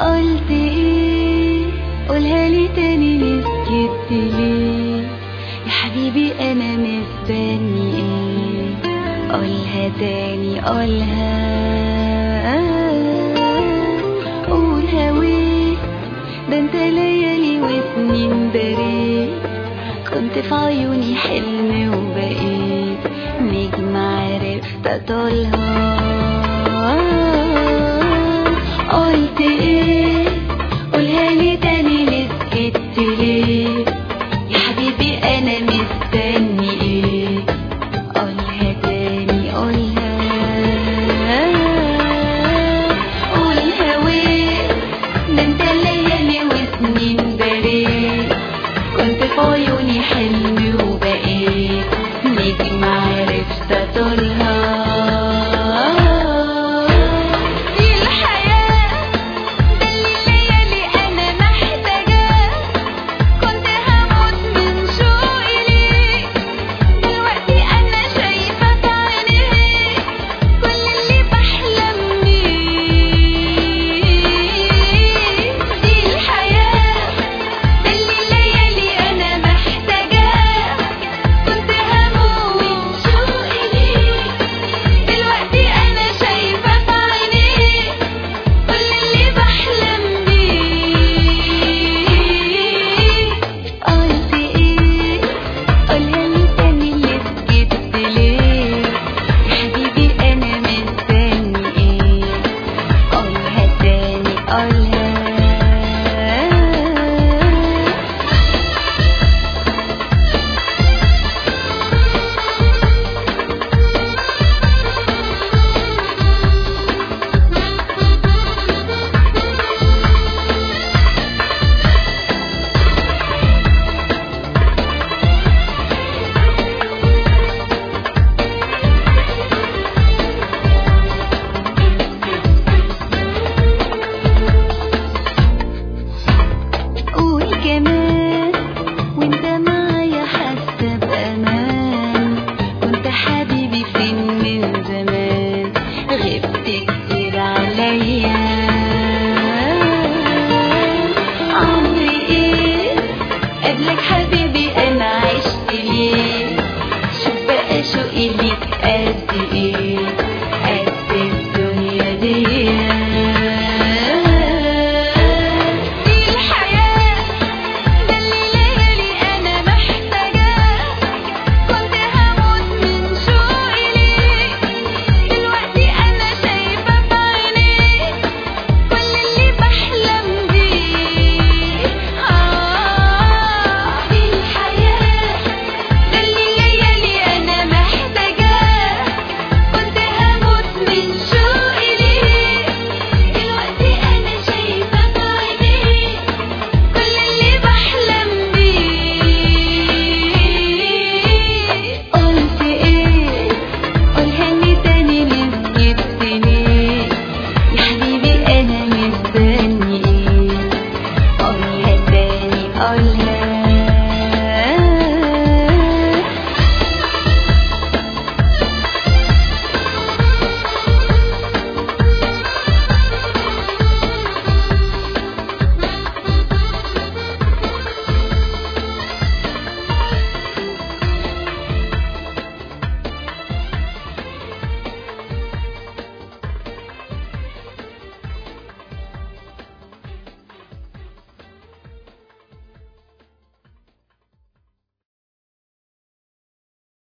قلت ايه قولها لي تاني ليه سكت ليه يا حبيبي انا مستني ايه قولها تاني قولها قول هويت ده انت ليالي وسنين دريت كنت في عيوني حلم وبقيت نجم عرفت اطولها قلت ايه قولها لي تاني ليه سكت ليه يا حبيبي انا مستني ايه قولها تاني قولها قولها وين ده انت ليالي وسنين بريت كنت في عيوني حلم وبقيت نجم عرفت اطولها دي الحياة ده اللي ليالي انا محتاجاه كنت هموت من شوقي ليك دلوقتي انا شايفة في عينيك كل اللي بحلم بيه دي الحياة ده اللي ليالي انا محتاجاه كنت هموت من شوقي ليك دلوقتي انا شايفة في عينيك كل اللي بحلم بيه قلت ايه قولها لي تاني اللي سكت ليه يا حبيبي انا مستني ايه قولها تاني قولها قول كمان وانت معايا حاسه بامان كنت حبيبي فين من زمان غبت كتير عليا عمري ايه قبلك حبيبي انا عشت ليه شوف بقى شوقي ليك قد ايه قد الدنيا دي دي الحياة ده اللي ليالي أنا محتاجاه كنت هموت من شوقي ليك دلوقتي أنا شايفة في عينيك كل اللي بحلم بيه آه دي الحياة ده اللي ليالي أنا محتاجاه كنت هموت من شوقي ليك دلوقتي أنا شايفة في عينيك كل اللي بحلم بيه قلت ايه قولها لي تاني ليه سكتني يا حبيبي انا مستني